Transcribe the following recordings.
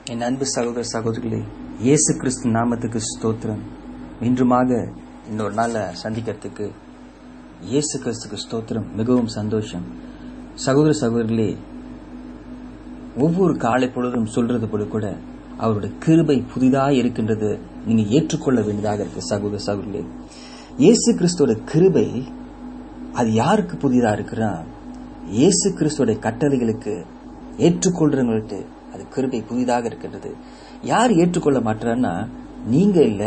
என் அன்பு சகோதர சகோதரிகளே இயேசு கிறிஸ்து நாமத்துக்கு ஸ்தோத்திரம் இன்றுமாக இந்த ஒரு நாள சந்திக்கிறதுக்கு இயேசு கிறிஸ்துக்கு ஸ்தோத்திரம் மிகவும் சந்தோஷம் சகோதர சகோதரிகளே ஒவ்வொரு காலை பொழுதும் சொல்றது போல கூட அவருடைய கிருபை புதிதாக இருக்கின்றது நீங்க ஏற்றுக்கொள்ள வேண்டியதாக இருக்கு சகோதர சகோதரிகளே இயேசு கிறிஸ்துவோட கிருபை அது யாருக்கு புதிதா இருக்குன்னா இயேசு கிறிஸ்துவோட கட்டளைகளுக்கு ஏற்றுக்கொள்றவங்களுக்கு அது கிருபை புதிதாக இருக்கின்றது யார் ஏற்றுக்கொள்ள மாட்டான்னா நீங்க இல்ல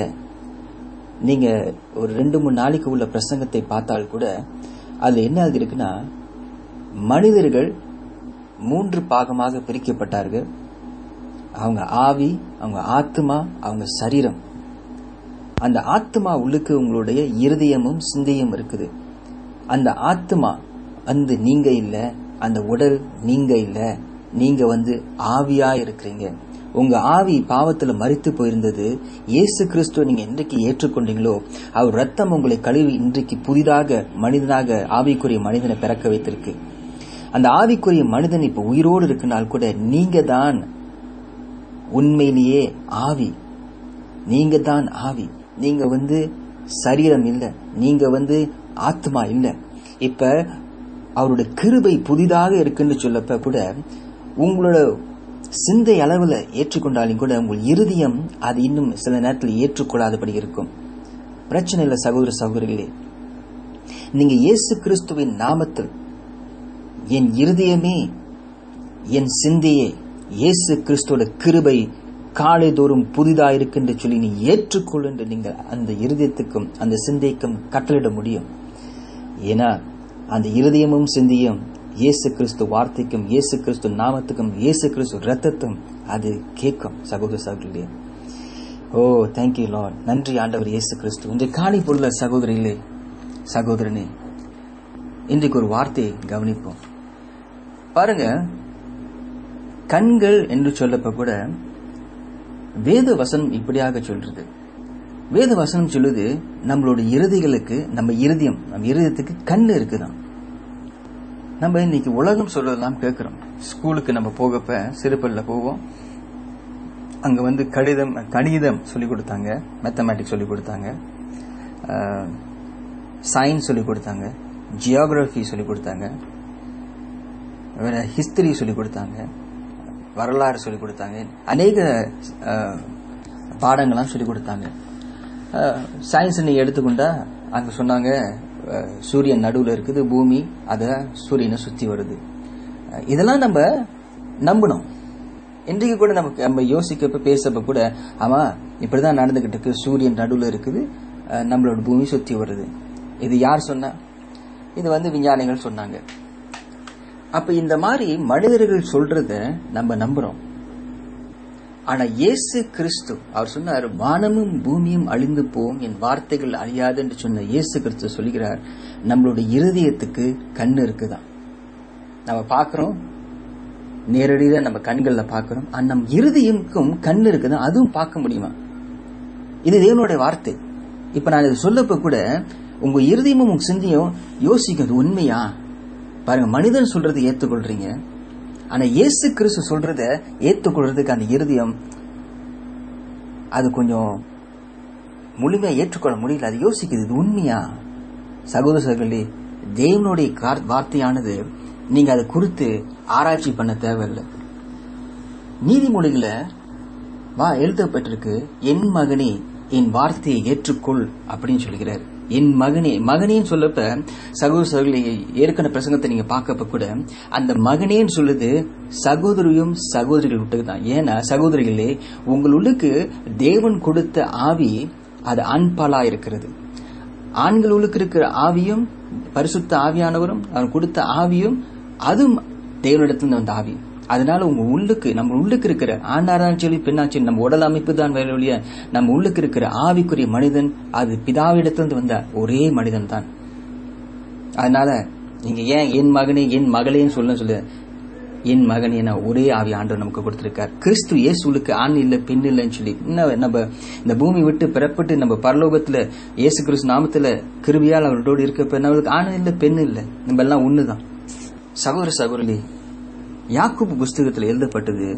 நீங்க ஒரு ரெண்டு மூணு நாளைக்கு உள்ள பிரசங்கத்தை பார்த்தால் கூட அதுல என்ன ஆகி இருக்குன்னா மனிதர்கள் மூன்று பாகமாக பிரிக்கப்பட்டார்கள் அவங்க ஆவி அவங்க ஆத்மா அவங்க சரீரம் அந்த ஆத்மா உள்ளுக்கு உங்களுடைய இருதயமும் சிந்தையும் இருக்குது அந்த ஆத்மா வந்து நீங்க இல்ல அந்த உடல் நீங்க இல்ல நீங்க வந்து ஆவியா இருக்கிறீங்க உங்க ஆவி பாவத்துல மறித்து போயிருந்தது இயேசு கிறிஸ்துவ நீங்க என்றைக்கு ஏற்றுக்கொண்டீங்களோ அவர் ரத்தம் உங்களை கழுவி இன்றைக்கு புதிதாக மனிதனாக ஆவிக்குரிய மனிதனை பிறக்க வைத்திருக்கு அந்த ஆவிக்குரிய மனிதன் இப்ப உயிரோடு இருக்குனால் கூட நீங்க தான் உண்மையிலேயே ஆவி நீங்க தான் ஆவி நீங்க வந்து சரீரம் இல்ல நீங்க வந்து ஆத்மா இல்ல இப்ப அவருடைய கிருபை புதிதாக இருக்குன்னு சொல்லப்ப கூட உங்களோட சிந்தை அளவுல ஏற்றுக்கொண்டாலும் கூட உங்கள் இருதயம் அது இன்னும் சில நேரத்தில் ஏற்றுக்கொள்ளாதபடி இருக்கும் பிரச்சனை இல்லை சகோதர சகோதரிகளே நீங்க இயேசு கிறிஸ்துவின் நாமத்தில் என் இருதயமே என் சிந்தையே இயேசு கிறிஸ்துவோட கிருபை காலை தோறும் புதிதா இருக்குன்னு சொல்லி நீ ஏற்றுக்கொள் என்று நீங்கள் அந்த இருதயத்துக்கும் அந்த சிந்தைக்கும் கட்டளிட முடியும் ஏன்னா அந்த இருதயமும் சிந்தியும் இயேசு கிறிஸ்து வார்த்தைக்கும் இயேசு கிறிஸ்து நாமத்துக்கும் இயேசு கிறிஸ்து ரத்தத்தும் அது கேட்கும் சகோதர சகோதரிகளே ஓ தேங்க்யூ லார்ட் நன்றி ஆண்டவர் இயேசு கிறிஸ்து இன்றைய காலை பொருள சகோதரிகளே சகோதரனே இன்றைக்கு ஒரு வார்த்தையை கவனிப்போம் பாருங்க கண்கள் என்று சொல்லப்ப கூட வேத வசனம் இப்படியாக சொல்றது வேத வசனம் சொல்லுது நம்மளோட இறுதிகளுக்கு நம்ம இருதயம் நம்ம இருதயத்துக்கு கண்ணு இருக்குதான் நம்ம இன்னைக்கு உலகம் சொல்றதெல்லாம் கேட்கிறோம் ஸ்கூலுக்கு நம்ம போகப்ப சிறுபல்ல போவோம் அங்க வந்து கடிதம் கணிதம் சொல்லி கொடுத்தாங்க மேத்தமேட்டிக்ஸ் சொல்லி கொடுத்தாங்க சயின்ஸ் சொல்லி கொடுத்தாங்க ஜியோகிராஃபி சொல்லி கொடுத்தாங்க வேற ஹிஸ்டரி சொல்லி கொடுத்தாங்க வரலாறு சொல்லி கொடுத்தாங்க அநேக பாடங்கள்லாம் சொல்லி கொடுத்தாங்க சயின்ஸ் நீங்க எடுத்துக்கொண்டா அங்க சொன்னாங்க சூரியன் நடுவில் இருக்குது பூமி அதை சூரியனை சுத்தி வருது இதெல்லாம் நம்ம நம்பணும் இன்றைக்கு கூட நமக்கு நம்ம யோசிக்கப்ப பேசப்ப கூட ஆமா இப்படிதான் நடந்துகிட்டு இருக்கு சூரியன் நடுவில் இருக்குது நம்மளோட பூமி சுத்தி வருது இது யார் சொன்னா இது வந்து விஞ்ஞானிகள் சொன்னாங்க அப்ப இந்த மாதிரி மனிதர்கள் சொல்றத நம்ம நம்புறோம் ஆனா இயேசு கிறிஸ்து அவர் சொன்னார் வானமும் பூமியும் அழிந்து போம் என் வார்த்தைகள் அழியாது என்று சொன்ன இயேசு கிறிஸ்து சொல்லுகிறார் நம்மளுடைய இருதயத்துக்கு கண்ணு இருக்குதான் நம்ம பாக்குறோம் நேரடியாக நம்ம கண்கள்ல பாக்குறோம் நம் இருதயமுக்கும் கண் இருக்குதான் அதுவும் பார்க்க முடியுமா இது தேவனுடைய வார்த்தை இப்ப நான் இதை சொல்லப்ப கூட உங்க இருதயமும் உங்க சிந்தையும் யோசிக்கிறது உண்மையா பாருங்க மனிதன் சொல்றது ஏத்துக்கொள்றீங்க ஆனா இயேசு கிறிஸ்து சொல்றத ஏத்துக்கொள்றதுக்கு அந்த இருதயம் அது கொஞ்சம் முழுமையா ஏற்றுக்கொள்ள முடியல அது யோசிக்குது இது உண்மையா சகோதர சகோதரி தேவனுடைய வார்த்தையானது நீங்க அதை குறித்து ஆராய்ச்சி பண்ண தேவையில்லை நீதிமொழிகளை வா எழுதப்பட்டிருக்கு என் மகனே என் வார்த்தையை ஏற்றுக்கொள் அப்படின்னு சொல்கிறார் என் மகனே மகனேன்னு சொல்லப்ப சகோதர சகோதரி ஏற்கனவே பிரசங்கத்தை நீங்க பார்க்கப்ப கூட அந்த மகனேன்னு சொல்லுது சகோதரியும் சகோதரிகள் விட்டுக்கு தான் ஏன்னா சகோதரிகளே உங்களுக்கு தேவன் கொடுத்த ஆவி அது ஆண்பாலா இருக்கிறது ஆண்களுக்கு இருக்கிற ஆவியும் பரிசுத்த ஆவியானவரும் அவன் கொடுத்த ஆவியும் அதுவும் தேவனிடத்துல வந்த ஆவி அதனால உங்க உள்ளுக்கு நம்ம உள்ளுக்கு இருக்கிற ஆண்டாரான்னு சொல்லி பெண்ணாச்சு நம்ம உடல் அமைப்பு தான் வேற வழிய நம்ம உள்ளுக்கு இருக்கிற ஆவிக்குரிய மனிதன் அது பிதாவிடத்திலிருந்து வந்த ஒரே மனிதன் தான் அதனால நீங்க ஏன் என் மகனே என் மகளேன்னு சொல்ல சொல்ல என் மகனே நான் ஒரே ஆவி ஆண்டவர் நமக்கு கொடுத்திருக்கார் கிறிஸ்து இயேசுலுக்கு ஆண் இல்ல பெண் இல்லைன்னு சொல்லி இன்னும் நம்ம இந்த பூமி விட்டு பிறப்பட்டு நம்ம பரலோகத்துல இயேசு கிறிஸ்து நாமத்துல கிருபியால் அவர்களோடு இருக்க நம்மளுக்கு ஆண் இல்ல பெண் இல்ல நம்ம எல்லாம் ஒண்ணுதான் சகோதர சகோதரி யாக்கூப் புஸ்தகத்தில் எழுதப்பட்டது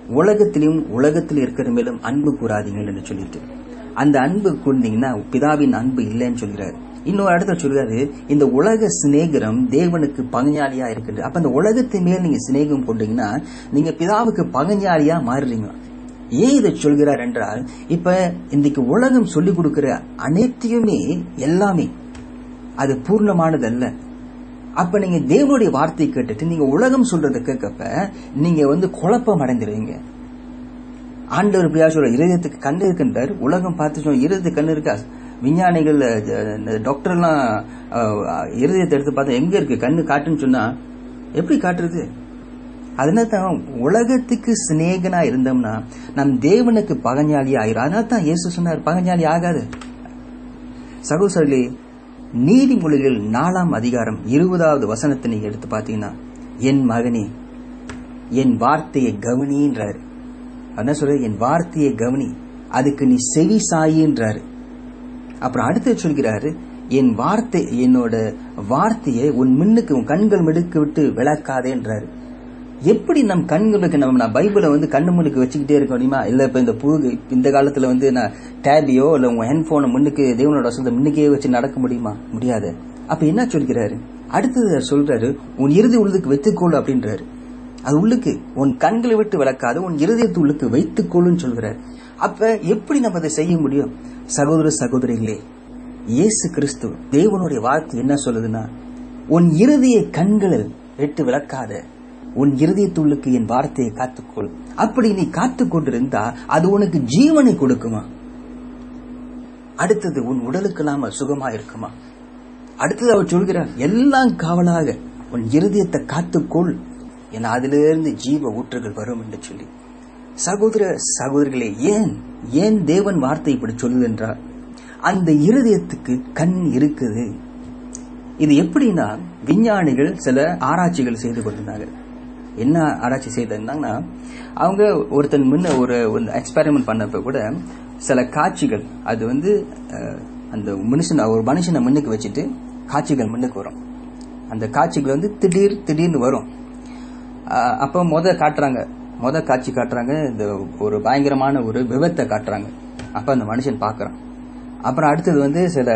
உலகத்திலும் உலகத்தில் இருக்கிற மேலும் அன்பு கூறாதீங்கள் என்று சொல்லிட்டு அந்த அன்பு கூர்ந்தீங்கன்னா பிதாவின் அன்பு இல்லைன்னு சொல்கிறாரு இன்னொரு இடத்துல சொல்றாரு இந்த உலக சிநேகிரம் தேவனுக்கு பகைஞாளியா இருக்குது அப்ப அந்த உலகத்தின் மேல் நீங்க சிநேகம் கொண்டீங்கன்னா நீங்க பிதாவுக்கு பகைஞாளியா மாறுறீங்க ஏன் இதை சொல்கிறார் என்றால் இப்ப இன்னைக்கு உலகம் சொல்லிக் கொடுக்கிற அனைத்தையுமே எல்லாமே அது பூர்ணமானது அல்ல அப்ப நீங்க தேவனுடைய வார்த்தை கேட்டுட்டு நீங்க உலகம் சொல்றதை கேட்கப்ப நீங்க வந்து குழப்பம் அடைந்துருவீங்க ஆண்டவர் பிரியா சொல்ற இருதயத்துக்கு கண்ணு இருக்கின்றார் உலகம் பார்த்து சொல்ல இருதயத்துக்கு கண்ணு இருக்கா விஞ்ஞானிகள் டாக்டர் எல்லாம் இருதயத்தை எடுத்து பார்த்தா எங்க இருக்கு கண்ணு காட்டுன்னு சொன்னா எப்படி காட்டுறது அதனால தான் உலகத்துக்கு சிநேகனா இருந்தோம்னா நம் தேவனுக்கு பகஞ்சாலி ஆயிரும் அதனால தான் இயேசு சொன்னார் பகஞ்சாலி ஆகாது சகோசரர்களே நீதிமொழிகள் நாலாம் அதிகாரம் இருபதாவது வசனத்தை நீங்க எடுத்து பாத்தீங்கன்னா என் மகனே என் வார்த்தையை கவனின்றாரு என்ன சொல்ற என் வார்த்தையை கவனி அதுக்கு நீ செவி சாயின்றாரு அப்புறம் அடுத்து சொல்கிறாரு என் வார்த்தை என்னோட வார்த்தையை உன் மின்னுக்கு உன் கண்கள் மிடுக்கு விட்டு விளக்காதேன்றாரு எப்படி நம் கண்களுக்கு நம்ம நான் பைபிளை வந்து கண்ணு முன்னுக்கு வச்சுக்கிட்டே இருக்க முடியுமா இல்ல இப்ப இந்த புது இந்த காலத்துல வந்து நான் டேபியோ இல்ல உங்க ஹெட்போனை முன்னுக்கு தேவனோட வசனத்தை முன்னுக்கே வச்சு நடக்க முடியுமா முடியாது அப்ப என்ன சொல்கிறாரு அடுத்தது சொல்றாரு உன் இறுதி உள்ளுக்கு வைத்துக்கொள் அப்படின்றாரு அது உள்ளுக்கு உன் கண்களை விட்டு விளக்காது உன் இருதயத்து உள்ளுக்கு வைத்துக்கொள்ளுன்னு சொல்கிறார் அப்ப எப்படி நம்ம அதை செய்ய முடியும் சகோதர சகோதரிகளே இயேசு கிறிஸ்து தேவனுடைய வார்த்தை என்ன சொல்லுதுன்னா உன் இருதய கண்களில் விட்டு விளக்காத உன் இருதயத்துள்ளுக்கு என் வார்த்தையை காத்துக்கொள் அப்படி நீ காத்துக் கொண்டிருந்தா அது உனக்கு ஜீவனை கொடுக்குமா அடுத்தது உன் உடலுக்கு இல்லாம சுகமா இருக்குமா அடுத்தது அவர் சொல்கிறார் எல்லாம் காவலாக உன் இருதயத்தை காத்துக்கொள் என அதிலிருந்து ஜீவ ஊற்றுகள் வரும் என்று சொல்லி சகோதர சகோதரிகளே ஏன் ஏன் தேவன் வார்த்தை இப்படி சொல்லுது என்றால் அந்த இருதயத்துக்கு கண் இருக்குது இது எப்படின்னா விஞ்ஞானிகள் சில ஆராய்ச்சிகள் செய்து கொண்டிருந்தாங்க என்ன ஆராய்ச்சி செய்திருந்தாங்கன்னா அவங்க ஒருத்தன் முன்ன ஒரு எக்ஸ்பெரிமெண்ட் பண்ணப்ப கூட சில காட்சிகள் அது வந்து அந்த மனுஷன் ஒரு மனுஷனை முன்னுக்கு வச்சுட்டு காட்சிகள் முன்னுக்கு வரும் அந்த காட்சிகள் வந்து திடீர் திடீர்னு வரும் அப்போ முத காட்டுறாங்க முத காட்சி காட்டுறாங்க இந்த ஒரு பயங்கரமான ஒரு விபத்தை காட்டுறாங்க அப்ப அந்த மனுஷன் பாக்குறான் அப்புறம் அடுத்தது வந்து சில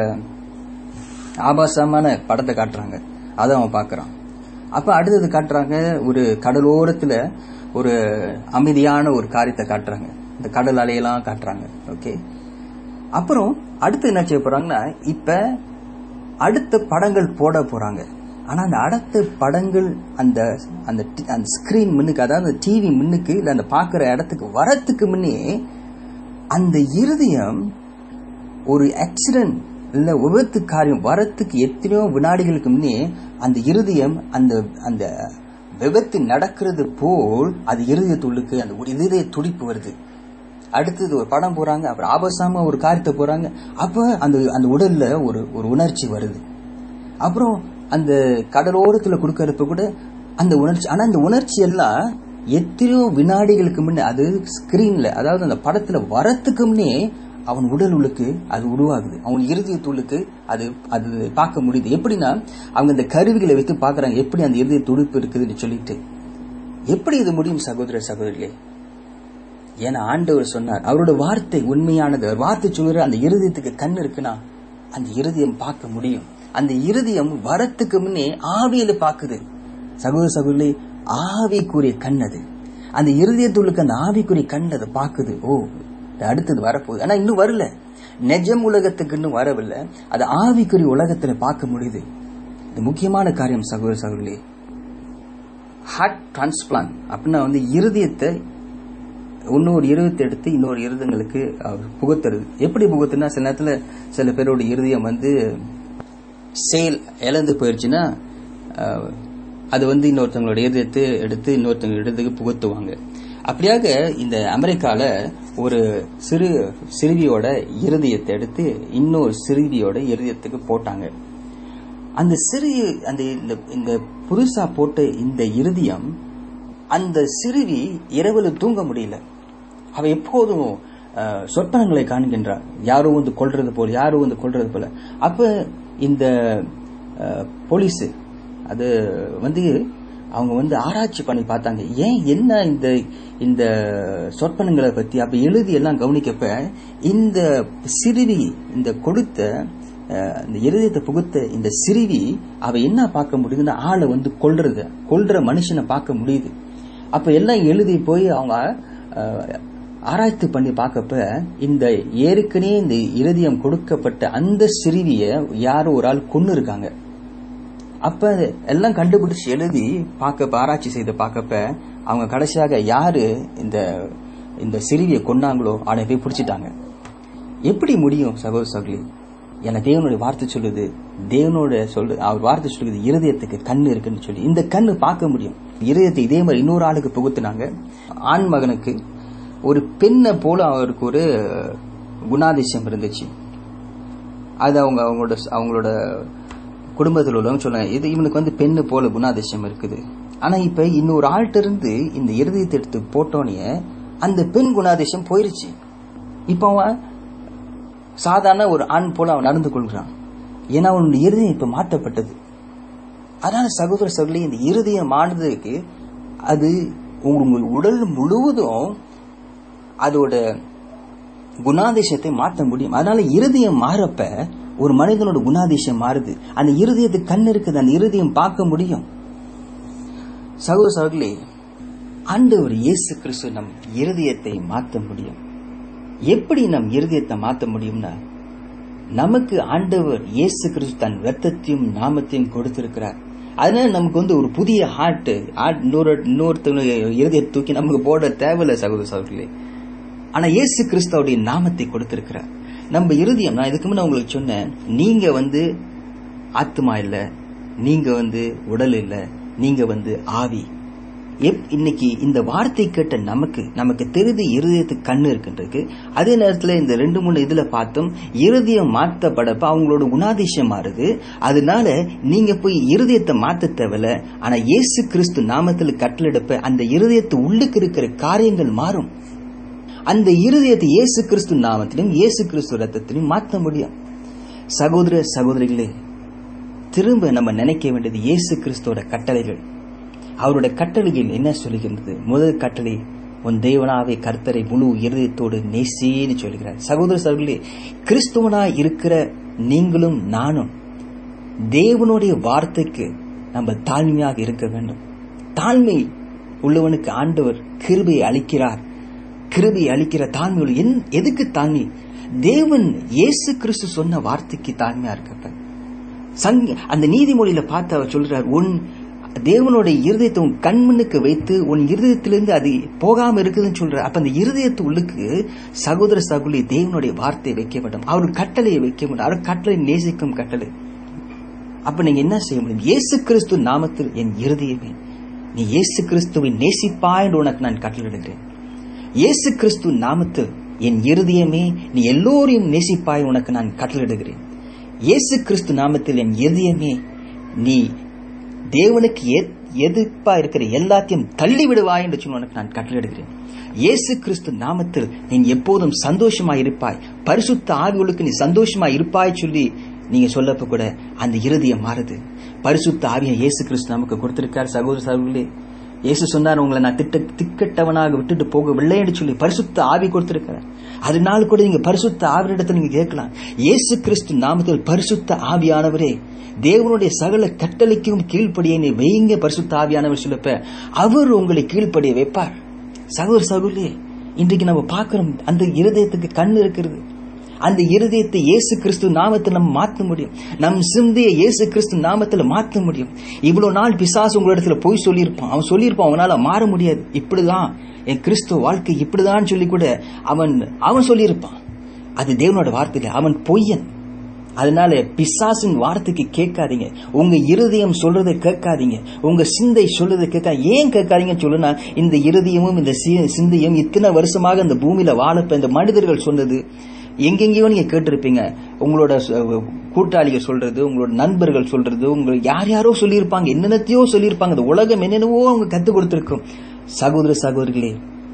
ஆபாசமான படத்தை காட்டுறாங்க அதை அவன் பாக்குறான் அப்ப அடுத்தது காட்டுறாங்க ஒரு கடலோரத்துல ஒரு அமைதியான ஒரு காரியத்தை காட்டுறாங்க இந்த கடல் அலையெல்லாம் காட்டுறாங்க ஓகே அப்புறம் அடுத்து என்ன செய்ய போறாங்கன்னா இப்ப அடுத்த படங்கள் போட போறாங்க ஆனா அந்த அடுத்த படங்கள் அந்த அந்த அந்த ஸ்கிரீன் முன்னுக்கு அதாவது டிவி முன்னுக்கு இல்ல அந்த பாக்குற இடத்துக்கு வரத்துக்கு முன்னே அந்த இருதயம் ஒரு ஆக்சிடென்ட் இல்ல விபத்து காரியம் வரத்துக்கு எத்தனையோ வினாடிகளுக்கு முன்னே அந்த இருதயம் அந்த அந்த விபத்து நடக்கிறது போல் அது இருதயத்துள்ளுக்கு அந்த இருதய துடிப்பு வருது அடுத்தது ஒரு படம் போறாங்க அப்புறம் ஆபாசமா ஒரு காரியத்தை போறாங்க அப்ப அந்த அந்த உடல்ல ஒரு ஒரு உணர்ச்சி வருது அப்புறம் அந்த கடலோரத்துல கொடுக்கறப்ப கூட அந்த உணர்ச்சி ஆனா அந்த உணர்ச்சி எல்லாம் எத்தனையோ வினாடிகளுக்கு முன்னே அது ஸ்கிரீன்ல அதாவது அந்த படத்துல வரத்துக்கு முன்னே அவன் உடல் உள்ளுக்கு அது உருவாகுது அவன் இருதயத்துள்ளுக்கு அது அது பார்க்க முடியுது எப்படின்னா அவங்க இந்த கருவிகளை வைத்து பாக்குறாங்க எப்படி அந்த இருதய துடிப்பு இருக்குதுன்னு சொல்லிட்டு எப்படி இது முடியும் சகோதர சகோதரிகளே ஏன்னா ஆண்டவர் சொன்னார் அவரோட வார்த்தை உண்மையானது அவர் வார்த்தை சொல்லுற அந்த இருதயத்துக்கு கண் இருக்குன்னா அந்த இருதயம் பார்க்க முடியும் அந்த இருதயம் வரத்துக்கு முன்னே ஆவியில பாக்குது சகோதர சகோதரி ஆவிக்குரிய கண் அது அந்த இருதயத்துள்ளுக்கு அந்த ஆவிக்குரிய கண் அதை பாக்குது ஓ அடுத்தது வரப்போகுது ஆனா இன்னும் வரல நெஜம் உலகத்துக்கு இன்னும் வரவில்லை அது ஆவிக்குரிய உலகத்துல பார்க்க முடியுது இது முக்கியமான காரியம் சகோதர சகோதரி ஹார்ட் டிரான்ஸ்பிளான் அப்படின்னா வந்து இருதயத்தை இன்னொரு இருதயத்தை எடுத்து இன்னொரு இருதயங்களுக்கு புகுத்துறது எப்படி புகுத்துனா சில நேரத்துல சில பேரோட இருதயம் வந்து சேல் இழந்து போயிருச்சுன்னா அது வந்து இன்னொருத்தவங்களோட இருதயத்தை எடுத்து இன்னொருத்தவங்க இடத்துக்கு புகுத்துவாங்க அப்படியாக இந்த அமெரிக்கால ஒரு சிறு சிறுவியோட இருதயத்தை எடுத்து இன்னொரு சிறுவியோட இருதயத்துக்கு போட்டாங்க அந்த சிறு அந்த இந்த புதுசா போட்ட இந்த இருதயம் அந்த சிறுவி இரவுல தூங்க முடியல அவ எப்போதும் சொற்பனங்களை காண்கின்றார் யாரோ வந்து கொள்றது போல யாரோ வந்து கொள்றது போல அப்ப இந்த போலீஸ் அது வந்து அவங்க வந்து ஆராய்ச்சி பண்ணி பார்த்தாங்க ஏன் என்ன இந்த இந்த சொற்பனங்களை பத்தி அப்ப எழுதி எல்லாம் கவனிக்கப்ப இந்த சிறுவி இந்த கொடுத்த அஹ், இந்த இருதயத்தை புகுத்த இந்த சிறுவி அவ என்ன பார்க்க முடியுதுன்னா ஆளை வந்து கொல்றத கொல்ற மனுஷனை பார்க்க முடியுது அப்ப எல்லாம் எழுதி போய் அவங்க அஹ், ஆராய்ச்சி பண்ணி பார்க்கப்ப இந்த ஏற்கனவே இந்த இருதயம் கொடுக்கப்பட்ட அந்த சிறுவிய யாரோ ஒரு ஆள் கொன்னு இருக்காங்க அப்ப எல்லாம் கண்டுபிடிச்சு எழுதி பார்க்க ஆராய்ச்சி செய்து பார்க்கப்ப அவங்க கடைசியாக யாரு இந்த இந்த சிறுவியை கொன்னாங்களோ அவனை போய் பிடிச்சிட்டாங்க எப்படி முடியும் சகோதர சகோதரி என தேவனுடைய வார்த்தை சொல்லுது தேவனோட சொல்லு அவர் வார்த்தை சொல்லுது இருதயத்துக்கு கண்ணு இருக்குன்னு சொல்லி இந்த கண்ணு பார்க்க முடியும் இருதயத்தை இதே மாதிரி இன்னொரு ஆளுக்கு புகுத்துனாங்க ஆண் மகனுக்கு ஒரு பெண்ணை போல அவருக்கு ஒரு குணாதிசயம் இருந்துச்சு அது அவங்க அவங்களோட அவங்களோட குடும்பத்தில் உள்ளவங்க சொன்னாங்க இது இவனுக்கு வந்து பெண்ணு போல குணாதிசயம் இருக்குது ஆனா இப்ப இன்னொரு ஆள்கிட்ட இருந்து இந்த இருதயத்தை எடுத்து போட்டோன்னே அந்த பெண் குணாதிசயம் போயிருச்சு இப்ப அவன் சாதாரண ஒரு ஆண் போல அவன் நடந்து கொள்கிறான் ஏன்னா அவனுடைய இருதயம் இப்ப மாற்றப்பட்டது அதனால சகோதர சகோதரி இந்த இருதயம் ஆனதுக்கு அது உங்கள் உடல் முழுவதும் அதோட குணாதிசயத்தை மாற்ற முடியும் அதனால இருதயம் மாறப்ப ஒரு மனிதனோட குணாதிசயம் மாறுது அந்த இருதயத்துக்கு கண் இருக்குது அந்த இருதயம் பார்க்க முடியும் சகோதர சகோதரி ஆண்டவர் இயேசு கிறிஸ்து நம் இருதயத்தை மாற்ற முடியும் எப்படி நம் இருதயத்தை மாற்ற முடியும்னா நமக்கு ஆண்டவர் இயேசு கிறிஸ்து தன் ரத்தத்தையும் நாமத்தையும் கொடுத்திருக்கிறார் அதனால நமக்கு வந்து ஒரு புதிய ஹார்ட் இன்னொரு இன்னொருத்தவங்க இருதயத்தை தூக்கி நமக்கு போட தேவையில்லை சகோதர சகோதரிகளே ஆனா இயேசு கிறிஸ்துவோடைய நாமத்தை கொடுத்திருக்கிறார் நம்ம இருதயம் நான் இதுக்கு முன்ன உங்களுக்கு சொன்னேன் நீங்க வந்து ஆத்மா இல்ல நீங்க வந்து உடல் இல்ல நீங்க வந்து ஆவி எப் இன்னைக்கு இந்த வார்த்தை கேட்ட நமக்கு நமக்கு தெரிந்து இருதயத்துக்கு கண்ணு இருக்குன்றது அதே நேரத்துல இந்த ரெண்டு மூணு இதுல பார்த்தோம் இருதயம் மாற்றப்படப்ப அவங்களோட குணாதிசயம் மாறுது அதனால நீங்க போய் இருதயத்தை மாத்த தேவையில்ல ஆனா இயேசு கிறிஸ்து நாமத்துல கட்டளெடுப்ப அந்த இருதயத்து உள்ளுக்கு இருக்கிற காரியங்கள் மாறும் அந்த இருதயத்தை இயேசு கிறிஸ்து நாமத்திலும் இயேசு கிறிஸ்து ரத்தத்திலும் மாற்ற முடியும் சகோதர சகோதரிகளே திரும்ப நம்ம நினைக்க வேண்டியது இயேசு கிறிஸ்துவோட கட்டளைகள் அவருடைய கட்டளையில் என்ன சொல்லுகின்றது முதல் கட்டளை உன் தேவனாவே கர்த்தரை முழு இருதயத்தோடு நேசின்னு சொல்கிறார் சகோதர சகோதரி கிறிஸ்துவனா இருக்கிற நீங்களும் நானும் தேவனுடைய வார்த்தைக்கு நம்ம தாழ்மையாக இருக்க வேண்டும் தாழ்மை உள்ளவனுக்கு ஆண்டவர் கிருபையை அளிக்கிறார் கிருபையை அளிக்கிற தாழ்மை உள்ள என் எதுக்கு தாழ்மை தேவன் இயேசு கிறிஸ்து சொன்ன வார்த்தைக்கு தாழ்மையா இருக்கப்ப சங் அந்த நீதிமொழியில பார்த்து அவர் சொல்றார் உன் தேவனுடைய இருதயத்தை உன் கண்மண்ணுக்கு வைத்து உன் இருதயத்திலிருந்து அது போகாம இருக்குதுன்னு சொல்ற அப்ப அந்த இருதயத்து உள்ளுக்கு சகோதர சகுலி தேவனுடைய வார்த்தை வைக்க வேண்டும் அவர் கட்டளையை வைக்க வேண்டும் அவர் கட்டளை நேசிக்கும் கட்டளை அப்ப நீங்க என்ன செய்ய முடியும் இயேசு கிறிஸ்து நாமத்தில் என் இருதயமே நீ இயேசு கிறிஸ்துவை நேசிப்பாய் என்று உனக்கு நான் கட்டளையிடுகிறேன் இயேசு கிறிஸ்து நாமத்தில் என் இருதயமே நீ எல்லோரையும் நேசிப்பாய் உனக்கு நான் கட்டளையிடுகிறேன் இயேசு கிறிஸ்து நாமத்தில் என் இருதயமே நீ தேவனுக்கு எதிர்ப்பா இருக்கிற எல்லாத்தையும் தள்ளி விடுவாய் என்று சொல்லி உனக்கு நான் கட்டளையிடுகிறேன் இயேசு கிறிஸ்து நாமத்தில் நீ எப்போதும் சந்தோஷமா இருப்பாய் பரிசுத்த ஆவிகளுக்கு நீ சந்தோஷமா இருப்பாய் சொல்லி நீங்க சொல்லப்ப கூட அந்த இருதயம் மாறுது பரிசுத்த ஆவியை இயேசு கிறிஸ்து நமக்கு கொடுத்திருக்கார் சகோதர சகோதரர்களே இயேசு சொன்னார் உங்களை நான் திட்ட திக்கட்டவனாக விட்டுட்டு போகவில்லை என்று சொல்லி பரிசுத்த ஆவி கொடுத்திருக்கிறார் அதனால கூட நீங்க பரிசுத்த ஆவியிடத்தில் நீங்க கேட்கலாம் இயேசு கிறிஸ்து நாமத்தில் பரிசுத்த ஆவியானவரே தேவனுடைய சகல கட்டளைக்கும் கீழ்ப்படியை நீ வைங்க பரிசுத்த ஆவியானவர் சொல்லப்ப அவர் உங்களை கீழ்ப்படிய வைப்பார் சகோதர சகோதரியே இன்றைக்கு நம்ம பார்க்கிறோம் அந்த இருதயத்துக்கு கண் இருக்கிறது அந்த இருதயத்தை இயேசு கிறிஸ்து நாமத்தில் நம்ம மாற்ற முடியும் நம் சிந்தையை இயேசு கிறிஸ்து நாமத்தில் மாற்ற முடியும் இவ்வளவு நாள் பிசாசு உங்களிடத்துல போய் சொல்லியிருப்பான் அவன் சொல்லியிருப்பான் அவனால மாற முடியாது இப்படிதான் என் கிறிஸ்துவ வாழ்க்கை இப்படிதான் சொல்லி கூட அவன் அவன் சொல்லியிருப்பான் அது தேவனோட வார்த்தை அவன் பொய்யன் அதனால பிசாசின் வார்த்தைக்கு கேட்காதீங்க உங்க இருதயம் சொல்றதை கேட்காதீங்க உங்க சிந்தை சொல்றதை கேட்க ஏன் கேட்காதீங்கன்னு சொல்லுனா இந்த இருதயமும் இந்த சிந்தையும் இத்தனை வருஷமாக இந்த பூமியில வாழப்ப இந்த மனிதர்கள் சொன்னது எங்கெங்கேயோ நீங்க கேட்டிருப்பீங்க உங்களோட கூட்டாளிகள் சொல்றது உங்களோட நண்பர்கள் சொல்றது உங்க யார் யாரோ சொல்லியிருப்பாங்க என்னென்னத்தையோ சொல்லியிருப்பாங்க இந்த உலகம் என்னென்னவோ அவங்க கத்து கொடுத்திருக்கும் சகோதர சகோதரிகளே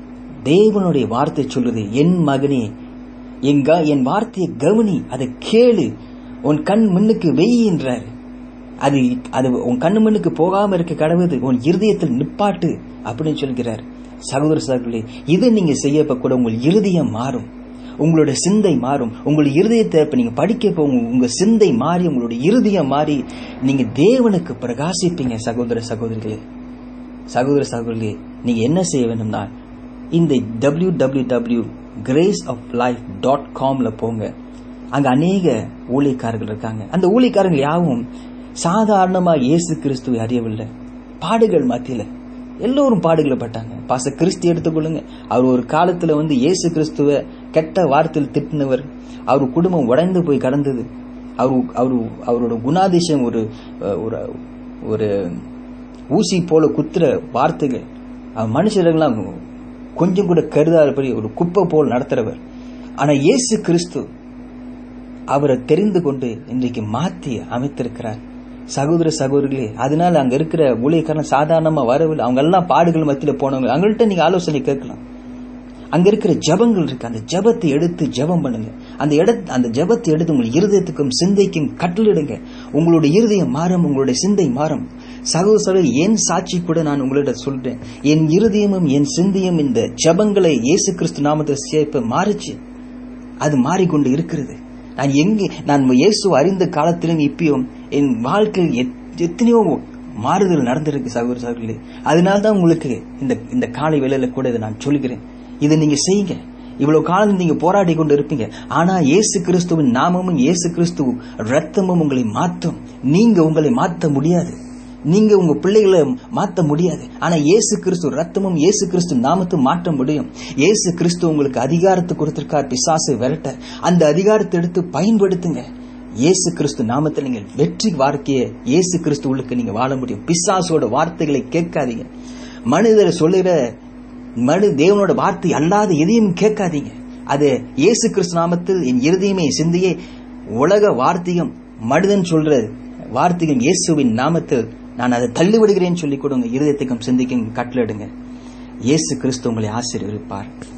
தேவனுடைய வார்த்தை சொல்றது என் மகனே எங்க என் வார்த்தையை கவனி அதை கேளு உன் கண் முன்னுக்கு வெய் என்றார் அது அது உன் கண்ணு மண்ணுக்கு போகாம இருக்க கடவுது உன் இருதயத்தில் நிப்பாட்டு அப்படின்னு சொல்கிறார் சகோதர சகோதரி இதை நீங்க செய்யப்ப கூட உங்கள் இருதயம் மாறும் உங்களுடைய சிந்தை மாறும் உங்களுடைய இருதயத்தை இப்ப நீங்க படிக்க போங்க உங்க சிந்தை மாறி உங்களுடைய இருதயம் மாறி நீங்க தேவனுக்கு பிரகாசிப்பீங்க சகோதர சகோதரிகளே சகோதர சகோதரிகளே நீங்க என்ன செய்ய வேண்டும்னா இந்த W W W grace of life dot காம்ல போங்க அங்க அநேக ஊழியக்காரர்கள் இருக்காங்க அந்த ஊழியக்காரர்கள் யாவும் சாதாரணமா இயேசு கிறிஸ்துவை அறியவில்லை பாடுகள் மத்தியில எல்லோரும் பாடுகளை பட்டாங்க பாச கிறிஸ்து எடுத்துக்கொள்ளுங்க அவர் ஒரு காலத்துல வந்து இயேசு கிறிஸ்துவ கெட்ட வார்த்தையில் திட்டினவர் அவர் குடும்பம் உடைந்து போய் கடந்தது அவர் அவர் அவரோட குணாதிசயம் ஒரு ஒரு ஒரு ஊசி போல குத்துற வார்த்தைகள் அவர் மனுஷர்கள்லாம் கொஞ்சம் கூட கருதாதபடி ஒரு குப்பை போல் நடத்துறவர் ஆனா இயேசு கிறிஸ்து அவரை தெரிந்து கொண்டு இன்றைக்கு மாத்தி அமைத்திருக்கிறார் சகோதர சகோதரிகளே அதனால அங்க இருக்கிற ஊழியக்காரன் சாதாரணமா வரவில்லை அவங்க எல்லாம் பாடுகள் மத்தியில போனவங்க அவங்கள்ட்ட நீங்க ஆலோசனை கேட்கலாம் அங்க இருக்கிற ஜபங்கள் இருக்கு அந்த ஜபத்தை எடுத்து ஜபம் பண்ணுங்க அந்த இட அந்த ஜபத்தை எடுத்து உங்கள் இருதயத்துக்கும் சிந்தைக்கும் கட்டளிடுங்க உங்களுடைய இருதயம் மாறும் உங்களுடைய சிந்தை மாறும் சகோதர சகோதரி என் சாட்சி கூட நான் உங்களிடம் சொல்றேன் என் இருதயமும் என் சிந்தையும் இந்த ஜபங்களை இயேசு கிறிஸ்து நாமத்தை சேர்ப்ப மாறிச்சு அது மாறிக்கொண்டு இருக்கிறது நான் எங்கே நான் இயேசு அறிந்த காலத்திலும் இப்பயும் என் வாழ்க்கையில் எத்தனையோ மாறுதல் நடந்திருக்கு சகோதர சகோதரிகளே அதனால தான் உங்களுக்கு இந்த இந்த காலை வேளையில கூட இதை நான் சொல்கிறேன் இதை நீங்க செய்யுங்க இவ்வளவு காலம் நீங்க போராடி கொண்டு இருப்பீங்க ஆனா இயேசு கிறிஸ்துவின் நாமமும் இயேசு கிறிஸ்து ரத்தமும் உங்களை மாற்றும் நீங்க உங்களை மாற்ற முடியாது நீங்க உங்க பிள்ளைகளை மாத்த முடியாது ஆனா இயேசு கிறிஸ்து ரத்தமும் இயேசு கிறிஸ்து நாமத்தும் மாற்ற முடியும் இயேசு கிறிஸ்து உங்களுக்கு அதிகாரத்தை கொடுத்திருக்கார் பிசாசு விரட்ட அந்த அதிகாரத்தை எடுத்து பயன்படுத்துங்க இயேசு கிறிஸ்து நாமத்தில் நீங்கள் வெற்றி வாழ்க்கையை இயேசு கிறிஸ்து உள்ளுக்கு நீங்க வாழ முடியும் பிசாசோட வார்த்தைகளை கேட்காதீங்க மனிதர் சொல்லுகிற மனு தேவனோட வார்த்தை அல்லாத எதையும் கேட்காதீங்க அது இயேசு கிறிஸ்து நாமத்தில் என் இருதயமே சிந்தையே உலக வார்த்தையும் மனிதன் சொல்ற வார்த்தையும் இயேசுவின் நாமத்தில் நான் அதை தள்ளிவிடுகிறேன்னு சொல்லி கொடுங்க இருதயத்துக்கும் சிந்திக்கும் கட்டளிடுங்க இயேசு கிறிஸ்து உங்களை ஆசீர்வதிப்பார்